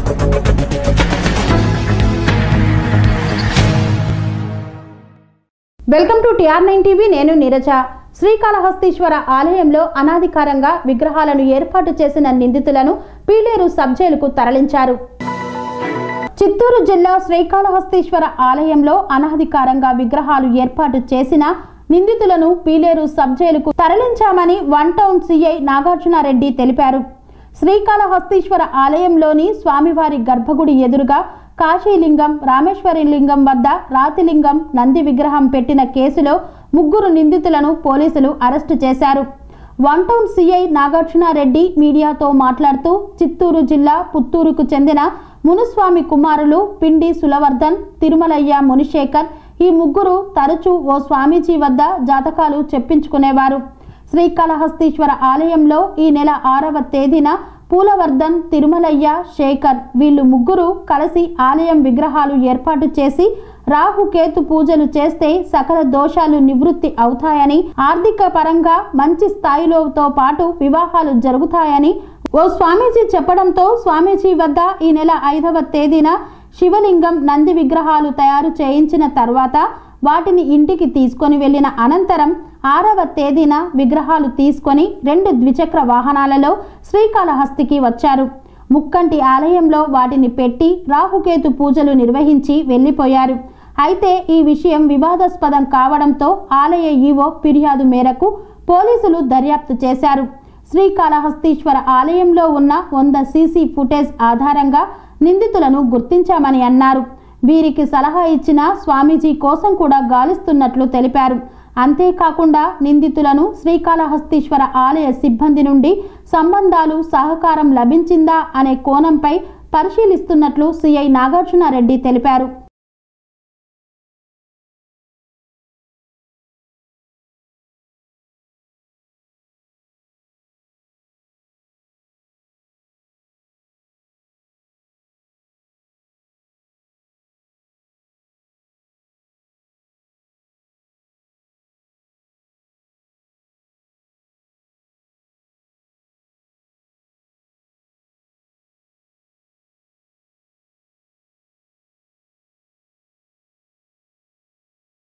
welcome to TR nine TV నేను నీరజ శ్రీకాళహస్తీశ్వర ఆలయంలో అనాధికారంగా విగ్రహాలను ఏర్పాటు చేసిన నిందితులను పీలేరు సబ్ జైలుకు తరలించారు చిత్తూరు జిల్లా శ్రీకాళహస్తీశ్వర ఆలయంలో అనాధికారంగా విగ్రహాలు ఏర్పాటు చేసిన నిందితులను పీలేరు సబ్ జైలుకు తరలించామని వన్ టౌన్ సిఐ నాగార్జునారెడ్డి తెలిపారు శ్రీకాళహస్తీశ్వర ఆలయంలోని స్వామివారి గర్భగుడి ఎదురుగా కాశీలింగం రామేశ్వరి లింగం వద్ద రాతిలింగం నంది విగ్రహం పెట్టిన కేసులో ముగ్గురు నిందితులను పోలీసులు అరెస్టు చేశారు వన్ టౌన్ సిఐ నాగార్జునారెడ్డి మీడియాతో మాట్లాడుతూ చిత్తూరు జిల్లా పుత్తూరుకు చెందిన మునుస్వామి కుమారులు పిండి సులవర్ధన్ తిరుమలయ్య మునిశేఖర్ ఈ ముగ్గురు తరచూ ఓ స్వామీజీ వద్ద జాతకాలు చెప్పించుకునేవారు శ్రీకాళహస్తీశ్వర ఆలయంలో ఈ నెల ఆరవ తేదీన పూలవర్ధన్ తిరుమలయ్య శేఖర్ వీళ్ళు ముగ్గురు కలిసి ఆలయం విగ్రహాలు ఏర్పాటు చేసి రాహుకేతు పూజలు చేస్తే సకల దోషాలు నివృత్తి అవుతాయని ఆర్థిక పరంగా మంచి స్థాయిలోతో పాటు వివాహాలు జరుగుతాయని ఓ స్వామీజీ చెప్పడంతో స్వామీజీ వద్ద ఈ నెల ఐదవ తేదీన శివలింగం నంది విగ్రహాలు తయారు చేయించిన తర్వాత వాటిని ఇంటికి తీసుకొని వెళ్ళిన అనంతరం ఆరవ తేదీన విగ్రహాలు తీసుకొని రెండు ద్విచక్ర వాహనాలలో శ్రీకాళహస్తికి వచ్చారు ముక్కంటి ఆలయంలో వాటిని పెట్టి రాహుకేతు పూజలు నిర్వహించి వెళ్ళిపోయారు అయితే ఈ విషయం వివాదాస్పదం కావడంతో ఆలయ ఈవో ఫిర్యాదు మేరకు పోలీసులు దర్యాప్తు చేశారు శ్రీకాళహస్తీశ్వర ఆలయంలో ఉన్న వంద సీసీ ఫుటేజ్ ఆధారంగా నిందితులను గుర్తించామని అన్నారు వీరికి సలహా ఇచ్చిన స్వామీజీ కోసం కూడా గాలిస్తున్నట్లు తెలిపారు అంతేకాకుండా నిందితులను శ్రీకాళహస్తీశ్వర ఆలయ సిబ్బంది నుండి సంబంధాలు సహకారం లభించిందా అనే కోణంపై పరిశీలిస్తున్నట్లు సిఐ నాగార్జునారెడ్డి తెలిపారు